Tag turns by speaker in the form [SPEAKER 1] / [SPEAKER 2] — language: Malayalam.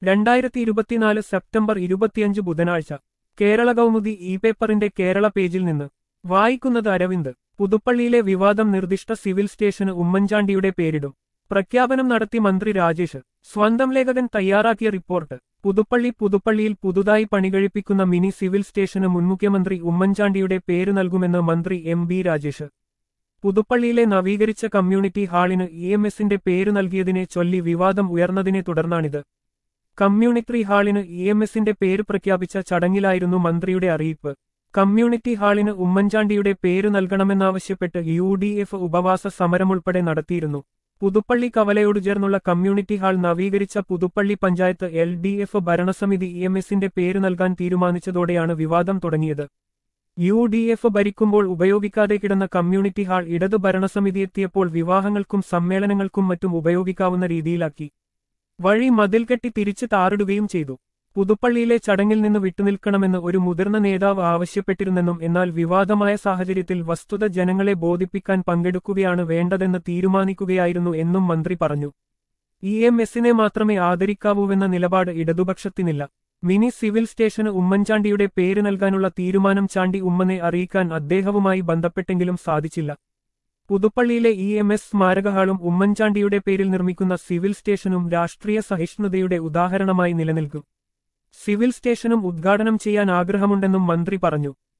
[SPEAKER 1] രണ്ടായിരത്തി ഇരുപത്തിനാല് സെപ്റ്റംബർ ഇരുപത്തിയഞ്ച് ബുധനാഴ്ച കേരള കൗമുദി ഇ പേപ്പറിന്റെ കേരള പേജിൽ നിന്ന് വായിക്കുന്നത് അരവിന്ദ് പുതുപ്പള്ളിയിലെ വിവാദം നിർദ്ദിഷ്ട സിവിൽ സ്റ്റേഷന് ഉമ്മൻചാണ്ടിയുടെ പേരിടും പ്രഖ്യാപനം നടത്തി മന്ത്രി രാജേഷ് സ്വന്തം ലേഖകൻ തയ്യാറാക്കിയ റിപ്പോർട്ട് പുതുപ്പള്ളി പുതുപ്പള്ളിയിൽ പുതുതായി പണികഴിപ്പിക്കുന്ന മിനി സിവിൽ സ്റ്റേഷന് മുൻമുഖ്യമന്ത്രി ഉമ്മൻചാണ്ടിയുടെ പേര് നൽകുമെന്ന് മന്ത്രി എം ബി രാജേഷ് പുതുപ്പള്ളിയിലെ നവീകരിച്ച കമ്മ്യൂണിറ്റി ഹാളിന് ഇ എം എസിന്റെ പേര് നൽകിയതിനെ ചൊല്ലി വിവാദം ഉയർന്നതിനെ തുടർന്നാണിത് കമ്മ്യൂണിറ്റി ഹാളിന് ഇ എം എസിന്റെ പേര് പ്രഖ്യാപിച്ച ചടങ്ങിലായിരുന്നു മന്ത്രിയുടെ അറിയിപ്പ് കമ്മ്യൂണിറ്റി ഹാളിന് ഉമ്മൻചാണ്ടിയുടെ പേര് നൽകണമെന്നാവശ്യപ്പെട്ട് യു ഡി എഫ് ഉപവാസ സമരമുൾപ്പെടെ നടത്തിയിരുന്നു പുതുപ്പള്ളി കവലയോട് ചേർന്നുള്ള കമ്മ്യൂണിറ്റി ഹാൾ നവീകരിച്ച Puthuppally panchayat L D F ഭരണസമിതി ഇ എം എസിന്റെ പേര് നൽകാൻ തീരുമാനിച്ചതോടെയാണ് വിവാദം തുടങ്ങിയത് യു ഡി എഫ് ഭരിക്കുമ്പോൾ ഉപയോഗിക്കാതെ കിടന്ന കമ്മ്യൂണിറ്റി ഹാൾ ഇടതു ഭരണസമിതി എത്തിയപ്പോൾ വിവാഹങ്ങൾക്കും സമ്മേളനങ്ങൾക്കും മറ്റും ഉപയോഗിക്കാവുന്ന രീതിയിലാക്കി വഴി മതിൽ കെട്ടി തിരിച്ചു താറിടുകയും ചെയ്തു പുതുപ്പള്ളിയിലെ ചടങ്ങിൽ നിന്ന് വിട്ടുനിൽക്കണമെന്ന് ഒരു മുതിർന്ന നേതാവ് ആവശ്യപ്പെട്ടിരുന്നെന്നും എന്നാൽ വിവാദമായ സാഹചര്യത്തിൽ വസ്തുത ജനങ്ങളെ ബോധിപ്പിക്കാൻ പങ്കെടുക്കുകയാണ് വേണ്ടതെന്ന് തീരുമാനിക്കുകയായിരുന്നു എന്നും മന്ത്രി പറഞ്ഞു ഇ എം എസിനെ മാത്രമേ ആദരിക്കാവൂവെന്ന നിലപാട് ഇടതുപക്ഷത്തിനില്ല മിനി സിവിൽ സ്റ്റേഷന് ഉമ്മൻചാണ്ടിയുടെ പേര് നൽകാനുള്ള തീരുമാനം ചാണ്ടി ഉമ്മനെ അറിയിക്കാൻ അദ്ദേഹവുമായി ബന്ധപ്പെട്ടെങ്കിലും സാധിച്ചില്ല പുതുപ്പള്ളിയിലെ ഇ എം എസ് സ്മാരകഹാളും ഉമ്മൻചാണ്ടിയുടെ പേരിൽ നിർമ്മിക്കുന്ന സിവിൽ സ്റ്റേഷനും രാഷ്ട്രീയ സഹിഷ്ണുതയുടെ ഉദാഹരണമായി നിലനിൽക്കും സിവിൽ സ്റ്റേഷനും ഉദ്ഘാടനം ചെയ്യാൻ ആഗ്രഹമുണ്ടെന്നും മന്ത്രി പറഞ്ഞു